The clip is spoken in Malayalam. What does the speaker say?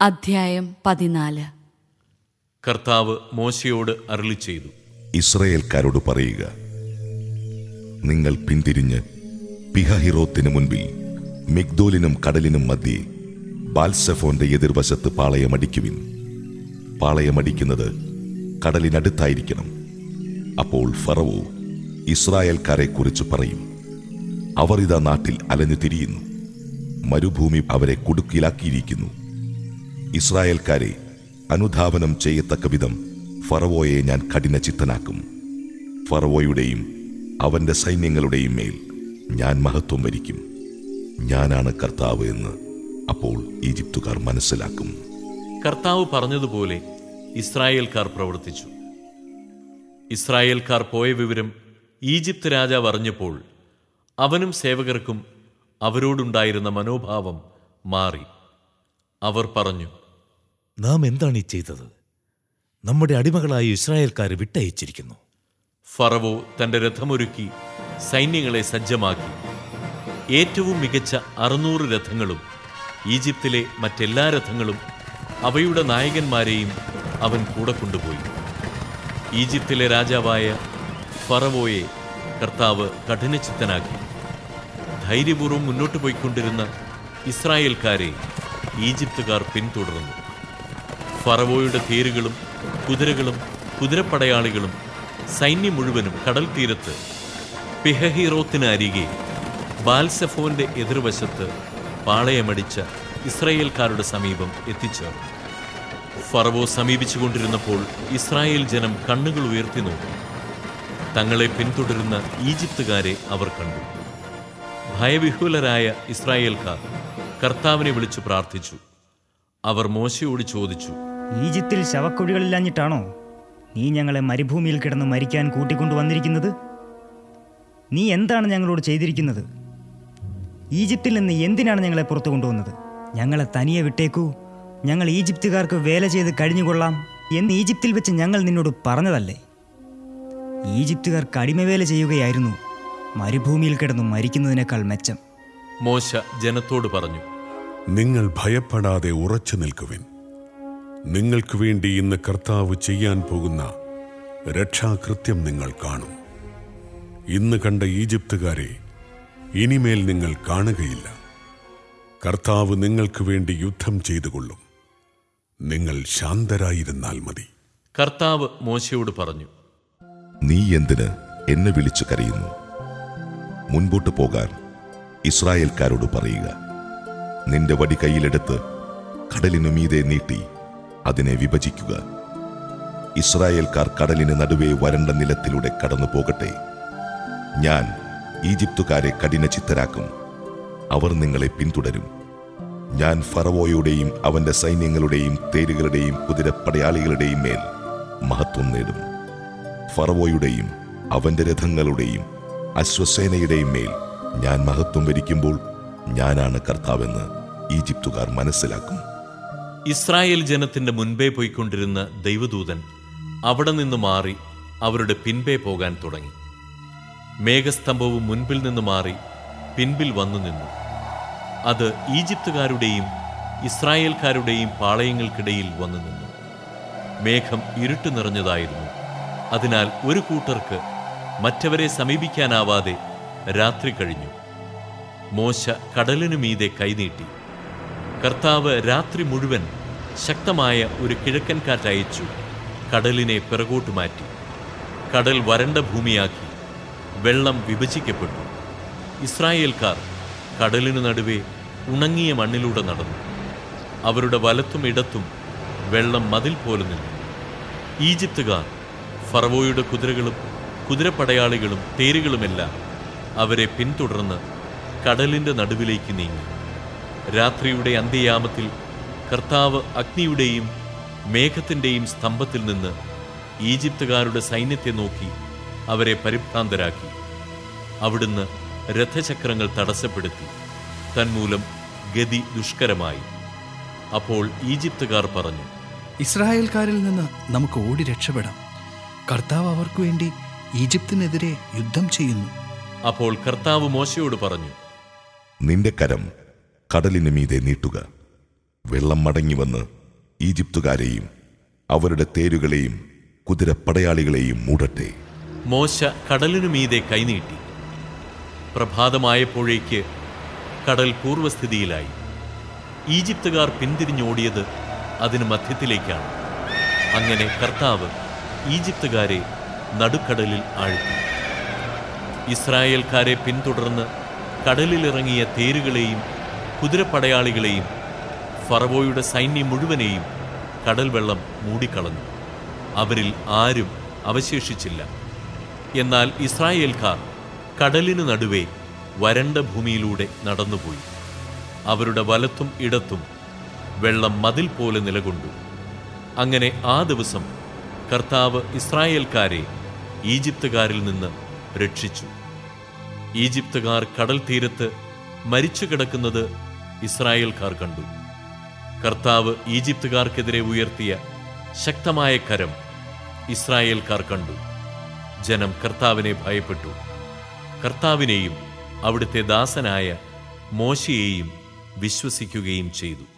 അധ്യായം പതിനാല് കർത്താവ് മോശയോട് അരുളി ചെയ്തു ഇസ്രയേൽക്കാരോട് പറയുക നിങ്ങൾ പിന്തിരിഞ്ഞ് പിഹഹിറോത്തിന് മുൻപിൽ മിഗ്ദോലിനും കടലിനും മധ്യേ ബാൽസെഫോന്റെ എതിർവശത്ത് പാളയമടിക്കുവിൻ പാളയമടിക്കുന്നത് കടലിനടുത്തായിരിക്കണം അപ്പോൾ ഫറവോ ഇസ്രായേൽക്കാരെ കുറിച്ച് പറയും അവർ ഇതാ നാട്ടിൽ അലഞ്ഞു തിരിയുന്നു മരുഭൂമി അവരെ കുടുക്കിലാക്കിയിരിക്കുന്നു ഇസ്രായേൽക്കാരെ അനുധാവനം ചെയ്യത്തക്ക വിധം ഫറവോയെ ഞാൻ കഠിനചിത്തനാക്കും ഫറവോയുടെയും അവന്റെ സൈന്യങ്ങളുടെയും മേൽ ഞാൻ മഹത്വം വരിക്കും ഞാനാണ് കർത്താവ് എന്ന് അപ്പോൾ ഈജിപ്തുകാർ മനസ്സിലാക്കും കർത്താവ് പറഞ്ഞതുപോലെ ഇസ്രായേൽക്കാർ പ്രവർത്തിച്ചു ഇസ്രായേൽക്കാർ പോയ വിവരം ഈജിപ്ത് രാജാവ് അറിഞ്ഞപ്പോൾ അവനും സേവകർക്കും അവരോടുണ്ടായിരുന്ന മനോഭാവം മാറി അവർ പറഞ്ഞു നാം എന്താണ് ഈ ചെയ്തത് നമ്മുടെ അടിമകളായ ഇസ്രായേൽക്കാരെ വിട്ടയച്ചിരിക്കുന്നു ഫറവോ തന്റെ രഥമൊരുക്കി സൈന്യങ്ങളെ സജ്ജമാക്കി ഏറ്റവും മികച്ച അറുന്നൂറ് രഥങ്ങളും ഈജിപ്തിലെ മറ്റെല്ലാ രഥങ്ങളും അവയുടെ നായകന്മാരെയും അവൻ കൂടെ കൊണ്ടുപോയി ഈജിപ്തിലെ രാജാവായ ഫറവോയെ കർത്താവ് കഠിനചിത്തനാക്കി ധൈര്യപൂർവ്വം മുന്നോട്ട് പോയിക്കൊണ്ടിരുന്ന ഇസ്രായേൽക്കാരെ ഈജിപ്തുകാർ പിന്തുടർന്നു ഫറവോയുടെ തേരുകളും കുതിരകളും കുതിരപ്പടയാളികളും സൈന്യം മുഴുവനും കടൽ തീരത്ത് പിഹഹീറോത്തിന് അരികെ ബാൽസഫോന്റെ എതിർവശത്ത് പാളയമടിച്ച ഇസ്രായേൽക്കാരുടെ സമീപം എത്തിച്ചേർന്നു ഫറവോ സമീപിച്ചുകൊണ്ടിരുന്നപ്പോൾ ഇസ്രായേൽ ജനം കണ്ണുകൾ ഉയർത്തി നോക്കി തങ്ങളെ പിന്തുടരുന്ന ഈജിപ്തുകാരെ അവർ കണ്ടു ഭയവിഹുലരായ ഇസ്രായേൽക്കാർ കർത്താവിനെ വിളിച്ചു പ്രാർത്ഥിച്ചു അവർ മോശയോട് ചോദിച്ചു ഈജിപ്തിൽ ശവക്കുഴികളില്ലാഞ്ഞിട്ടാണോ നീ ഞങ്ങളെ മരുഭൂമിയിൽ കിടന്ന് മരിക്കാൻ കൂട്ടിക്കൊണ്ടുവന്നിരിക്കുന്നത് നീ എന്താണ് ഞങ്ങളോട് ചെയ്തിരിക്കുന്നത് ഈജിപ്തിൽ നിന്ന് എന്തിനാണ് ഞങ്ങളെ പുറത്തു കൊണ്ടുവന്നത് ഞങ്ങളെ തനിയെ വിട്ടേക്കൂ ഞങ്ങൾ ഈജിപ്തുകാർക്ക് വേല ചെയ്ത് കഴിഞ്ഞുകൊള്ളാം എന്ന് ഈജിപ്തിൽ വെച്ച് ഞങ്ങൾ നിന്നോട് പറഞ്ഞതല്ലേ ഈജിപ്തുകാർക്ക് അടിമവേല ചെയ്യുകയായിരുന്നു മരുഭൂമിയിൽ കിടന്ന് മരിക്കുന്നതിനേക്കാൾ മെച്ചം മോശ ജനത്തോട് പറഞ്ഞു നിങ്ങൾ ഭയപ്പെടാതെ ഉറച്ചു നിൽക്കുവിൻ നിങ്ങൾക്ക് വേണ്ടി ഇന്ന് കർത്താവ് ചെയ്യാൻ പോകുന്ന രക്ഷാകൃത്യം നിങ്ങൾ കാണും ഇന്ന് കണ്ട ഈജിപ്തുകാരെ ഇനിമേൽ നിങ്ങൾ കാണുകയില്ല കർത്താവ് നിങ്ങൾക്ക് വേണ്ടി യുദ്ധം ചെയ്തുകൊള്ളും നിങ്ങൾ ശാന്തരായിരുന്നാൽ മതി കർത്താവ് മോശയോട് പറഞ്ഞു നീ എന്തിന് എന്നെ വിളിച്ചു കരയുന്നു മുൻപോട്ട് പോകാൻ ഇസ്രായേൽക്കാരോട് പറയുക നിന്റെ വടി കയ്യിലെടുത്ത് കടലിനു മീതെ നീട്ടി അതിനെ വിഭജിക്കുക ഇസ്രായേൽക്കാർ കടലിന് നടുവേ വരണ്ട നിലത്തിലൂടെ കടന്നു പോകട്ടെ ഞാൻ ഈജിപ്തുകാരെ കഠിനചിത്തരാക്കും അവർ നിങ്ങളെ പിന്തുടരും ഞാൻ ഫറവോയുടെയും അവന്റെ സൈന്യങ്ങളുടെയും തേരുകളുടെയും കുതിരപ്പടയാളികളുടെയും മേൽ മഹത്വം നേടും ഫറവോയുടെയും അവന്റെ രഥങ്ങളുടെയും അശ്വസേനയുടെയും മേൽ ഞാൻ മഹത്വം വരിക്കുമ്പോൾ ഞാനാണ് കർത്താവെന്ന് ഈജിപ്തുകാർ മനസ്സിലാക്കും ഇസ്രായേൽ ജനത്തിന്റെ മുൻപേ പോയിക്കൊണ്ടിരുന്ന ദൈവദൂതൻ അവിടെ നിന്ന് മാറി അവരുടെ പിൻപേ പോകാൻ തുടങ്ങി മേഘസ്തംഭവും മുൻപിൽ നിന്ന് മാറി പിൻപിൽ വന്നു നിന്നു അത് ഈജിപ്തുകാരുടെയും ഇസ്രായേൽക്കാരുടെയും പാളയങ്ങൾക്കിടയിൽ വന്നു നിന്നു മേഘം ഇരുട്ട് നിറഞ്ഞതായിരുന്നു അതിനാൽ ഒരു കൂട്ടർക്ക് മറ്റവരെ സമീപിക്കാനാവാതെ രാത്രി കഴിഞ്ഞു മോശ കടലിനു മീതെ കൈനീട്ടി കർത്താവ് രാത്രി മുഴുവൻ ശക്തമായ ഒരു കിഴക്കൻ കാറ്റയച്ചു കടലിനെ പിറകോട്ട് മാറ്റി കടൽ വരണ്ട ഭൂമിയാക്കി വെള്ളം വിഭജിക്കപ്പെട്ടു ഇസ്രായേൽക്കാർ കടലിനു നടുവേ ഉണങ്ങിയ മണ്ണിലൂടെ നടന്നു അവരുടെ വലത്തും ഇടത്തും വെള്ളം മതിൽ പോലെ നിന്നു ഈജിപ്തുകാർ ഫറവോയുടെ കുതിരകളും കുതിരപ്പടയാളികളും തേരുകളുമെല്ലാം അവരെ പിന്തുടർന്ന് കടലിന്റെ നടുവിലേക്ക് നീങ്ങി രാത്രിയുടെ അന്ത്യയാമത്തിൽ കർത്താവ് അഗ്നിയുടെയും മേഘത്തിന്റെയും സ്തംഭത്തിൽ നിന്ന് ഈജിപ്തുകാരുടെ സൈന്യത്തെ നോക്കി അവരെ പരിഭ്രാന്തരാക്കി അവിടുന്ന് രഥചക്രങ്ങൾ തടസ്സപ്പെടുത്തി തന്മൂലം ഗതി ദുഷ്കരമായി അപ്പോൾ ഈജിപ്തുകാർ പറഞ്ഞു ഇസ്രായേൽക്കാരിൽ നിന്ന് നമുക്ക് ഓടി രക്ഷപ്പെടാം കർത്താവ് അവർക്ക് വേണ്ടി ഈജിപ്തിനെതിരെ യുദ്ധം ചെയ്യുന്നു അപ്പോൾ കർത്താവ് മോശയോട് പറഞ്ഞു നിന്റെ കരം കടലിന് മീതെ നീട്ടുക വെള്ളം മടങ്ങി വന്ന് ഈജിപ്തുകാരെയും അവരുടെ തേരുകളെയും കുതിരപ്പടയാളികളെയും മൂടട്ടെ മോശ കടലിനു മീതെ കൈനീട്ടി പ്രഭാതമായപ്പോഴേക്ക് കടൽ പൂർവ്വസ്ഥിതിയിലായി ഈജിപ്തുകാർ പിന്തിരിഞ്ഞോടിയത് അതിന് മധ്യത്തിലേക്കാണ് അങ്ങനെ കർത്താവ് ഈജിപ്തുകാരെ നടുക്കടലിൽ ആഴ്ത്തി ഇസ്രായേൽക്കാരെ പിന്തുടർന്ന് കടലിലിറങ്ങിയ തേരുകളെയും കുതിരപ്പടയാളികളെയും ഫറവോയുടെ സൈന്യം മുഴുവനെയും കടൽ വെള്ളം മൂടിക്കളഞ്ഞു അവരിൽ ആരും അവശേഷിച്ചില്ല എന്നാൽ ഇസ്രായേൽക്കാർ കടലിനു നടുവേ വരണ്ട ഭൂമിയിലൂടെ നടന്നുപോയി അവരുടെ വലത്തും ഇടത്തും വെള്ളം മതിൽ പോലെ നിലകൊണ്ടു അങ്ങനെ ആ ദിവസം കർത്താവ് ഇസ്രായേൽക്കാരെ ഈജിപ്തുകാരിൽ നിന്ന് രക്ഷിച്ചു ഈജിപ്തുകാർ കടൽ തീരത്ത് മരിച്ചു കിടക്കുന്നത് ഇസ്രായേൽക്കാർ കണ്ടു കർത്താവ് ഈജിപ്തുകാർക്കെതിരെ ഉയർത്തിയ ശക്തമായ കരം ഇസ്രായേൽക്കാർ കണ്ടു ജനം കർത്താവിനെ ഭയപ്പെട്ടു കർത്താവിനെയും അവിടുത്തെ ദാസനായ മോശയെയും വിശ്വസിക്കുകയും ചെയ്തു